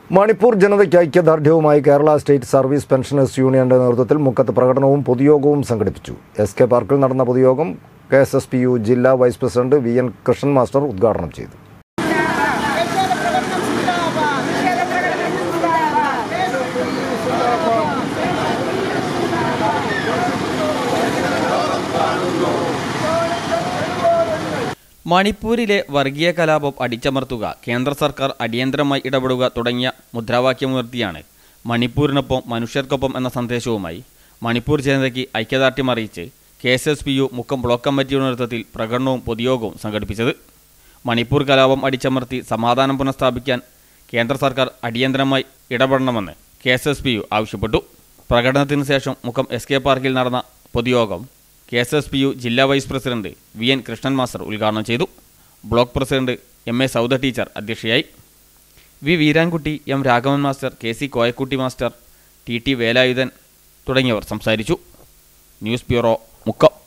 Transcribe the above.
മണിപ്പൂർ ജനതയ്ക്ക് ഐക്യദാർഢ്യവുമായി Kerala state service pensioners യൂണിയന്റെ നേതൃത്വത്തിൽ മുക്കത്ത് പ്രകടനവും പൊതുയോഗവും സംഘടിപ്പിച്ചു എസ് കെ പാർക്കിൽ നടന്ന പൊതുയോഗം K S S P U ജില്ലാ vice president V N Krishnan master ഉദ്ഘാടനം ചെയ്തു മണിപ്പൂരിലെ വർഗീയ കലാപം അടിച്ചമർത്തുക കേന്ദ്ര സർക്കാർ അടിയന്തരമായി ഇടപെടുക തുടങ്ങിയ മുദ്രാവാക്യമുയർത്തിയാണ് മണിപ്പൂരിനൊപ്പം മനുഷ്യർക്കൊപ്പം എന്ന സന്ദേശവുമായി മണിപ്പൂർ ജനതയ്ക്ക് ഐക്യദാർഢ്യം അറിയിച്ച് K S S P U Mukkam block കമ്മിറ്റിയുടെ നേതൃത്വത്തിൽ പ്രകടനവും പൊതുയോഗവും സംഘടിപ്പിച്ചത് മണിപ്പൂർ കലാപം അടിച്ചമർത്തി സമാധാനം പുനഃസ്ഥാപിക്കാൻ കേന്ദ്ര സർക്കാർ അടിയന്തരമായി ഇടപെടണമെന്ന് K S S P U ആവശ്യപ്പെട്ടു പ്രകടനത്തിന് ശേഷം മുക്കം എസ് കെ പാർക്കിൽ നടന്ന പൊതുയോഗം K S S P U ജില്ലാ vice president V N Krishnan master ഉദ്ഘാടനം ചെയ്തു block president M A Sauda teacher അധ്യക്ഷയായി V Veerankutty M Raghavan master K C Koyakutty master T T Velayudhan തുടങ്ങിയവർ സംസാരിച്ചു ന്യൂസ് ബ്യൂറോ മുക്കം